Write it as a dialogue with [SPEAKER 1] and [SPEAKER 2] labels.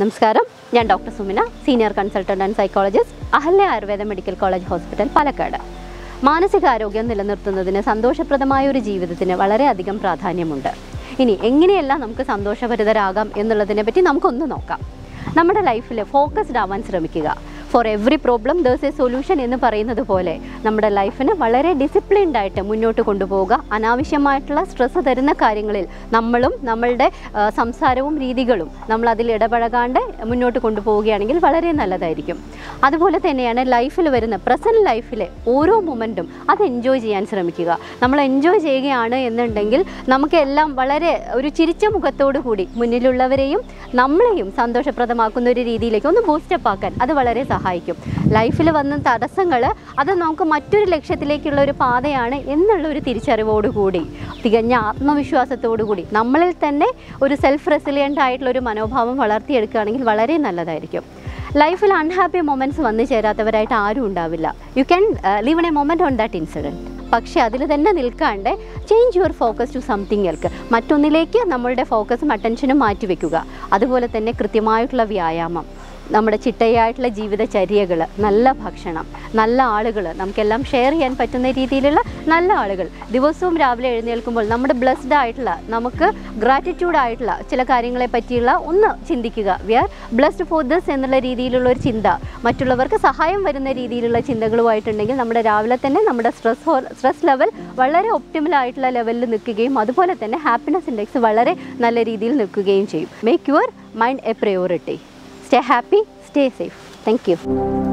[SPEAKER 1] നമസ്കാരം ഞാൻ doctor Sumina senior consultant and psychologist Ahalya Ayurveda medical college hospital Palakkad മാനസികാരോഗ്യം നിലനിർത്തുന്നതിന് സന്തോഷപ്രദമായ ഒരു ജീവിതത്തിന് വളരെയധികം പ്രാധാന്യമുണ്ട് ഇനി എങ്ങനെയെല്ലാം നമുക്ക് സന്തോഷഭരിതരാകാം എന്നുള്ളതിനെ പറ്റി നമുക്കൊന്ന് നോക്കാം നമ്മുടെ ലൈഫിൽ ഫോക്കസ്ഡ് ആവാൻ ശ്രമിക്കുക for every problem there's a solution എന്ന് പറയുന്നത് പോലെ നമ്മുടെ ലൈഫിന് വളരെ ഡിസിപ്ലിൻഡ് ആയിട്ട് മുന്നോട്ട് കൊണ്ടുപോവുക അനാവശ്യമായിട്ടുള്ള സ്ട്രെസ് തരുന്ന കാര്യങ്ങളിൽ നമ്മളും നമ്മളുടെ ആ, സംസാരവും രീതികളും നമ്മൾ അതിൽ ഇടപഴകാണ്ട് മുന്നോട്ട് കൊണ്ടുപോവുകയാണെങ്കിൽ വളരെ നല്ലതായിരിക്കും അതുപോലെ തന്നെയാണ് ലൈഫിൽ വരുന്ന പ്രസൻറ്റ് ലൈഫിലെ ഓരോ മൊമെൻറ്റും അത് എൻജോയ് ചെയ്യാൻ ശ്രമിക്കുക നമ്മൾ എൻജോയ് ചെയ്യുകയാണ് എന്നുണ്ടെങ്കിൽ നമുക്കെല്ലാം വളരെ ഒരു ചിരിച്ച മുഖത്തോടു കൂടി മുന്നിലുള്ളവരെയും നമ്മളെയും സന്തോഷപ്രദമാക്കുന്ന ഒരു രീതിയിലേക്ക് ഒന്ന് ബൂസ്റ്റപ്പ് ആക്കാൻ അത് വളരെ സഹായിക്കും ലൈഫിൽ വന്ന തടസ്സങ്ങൾ അത് നമുക്ക് മറ്റൊരു ലക്ഷ്യത്തിലേക്കുള്ള ഒരു പാതയാണ് എന്നുള്ള ഒരു തിരിച്ചറിവോടുകൂടി തികഞ്ഞ ആത്മവിശ്വാസത്തോടു കൂടി നമ്മളിൽ തന്നെ ഒരു സെൽഫ് റെസിലിയൻ്റ് ആയിട്ടുള്ള ഒരു മനോഭാവം വളർത്തിയെടുക്കുകയാണെങ്കിൽ വളരെ നല്ലതായിരിക്കും ലൈഫിൽ അൺഹാപ്പി മൊമെൻറ്റ്സ് വന്നു ചേരാത്തവരായിട്ട് ആരും ഉണ്ടാവില്ല you can leave a moment on that incident പക്ഷേ അതിൽ തന്നെ നിൽക്കാണ്ട് change your focus to something എൽക്ക് മറ്റൊന്നിലേക്ക് നമ്മളുടെ ഫോക്കസും അറ്റൻഷനും മാറ്റി വെക്കുക അതുപോലെ തന്നെ കൃത്യമായിട്ടുള്ള വ്യായാമം നമ്മുടെ ചിട്ടയായിട്ടുള്ള ജീവിതചര്യകൾ നല്ല ഭക്ഷണം നല്ല ആളുകൾ നമുക്കെല്ലാം ഷെയർ ചെയ്യാൻ പറ്റുന്ന രീതിയിലുള്ള നല്ല ആളുകൾ ദിവസവും രാവിലെ എഴുന്നേൽക്കുമ്പോൾ നമ്മുടെ ബ്ലെസ്ഡ് ആയിട്ടുള്ള നമുക്ക് ഗ്രാറ്റിറ്റ്യൂഡ് ആയിട്ടുള്ള ചില കാര്യങ്ങളെ പറ്റിയുള്ള ഒന്ന് ചിന്തിക്കുക we are blessed for this എന്നുള്ള രീതിയിലുള്ള ഒരു ചിന്ത മറ്റുള്ളവർക്ക് സഹായം വരുന്ന രീതിയിലുള്ള ചിന്തകളുമായിട്ടുണ്ടെങ്കിൽ നമ്മുടെ രാവിലെ തന്നെ നമ്മുടെ സ്ട്രെസ് സ്ട്രെസ് ലെവൽ വളരെ ഒപ്റ്റിമൽ ആയിട്ടുള്ള ലെവലിൽ നിൽക്കുകയും അതുപോലെ തന്നെ ഹാപ്പിനെസ് ഇൻഡെക്സ് വളരെ നല്ല രീതിയിൽ നിൽക്കുകയും ചെയ്യും make your mind a priority stay happy stay safe thank U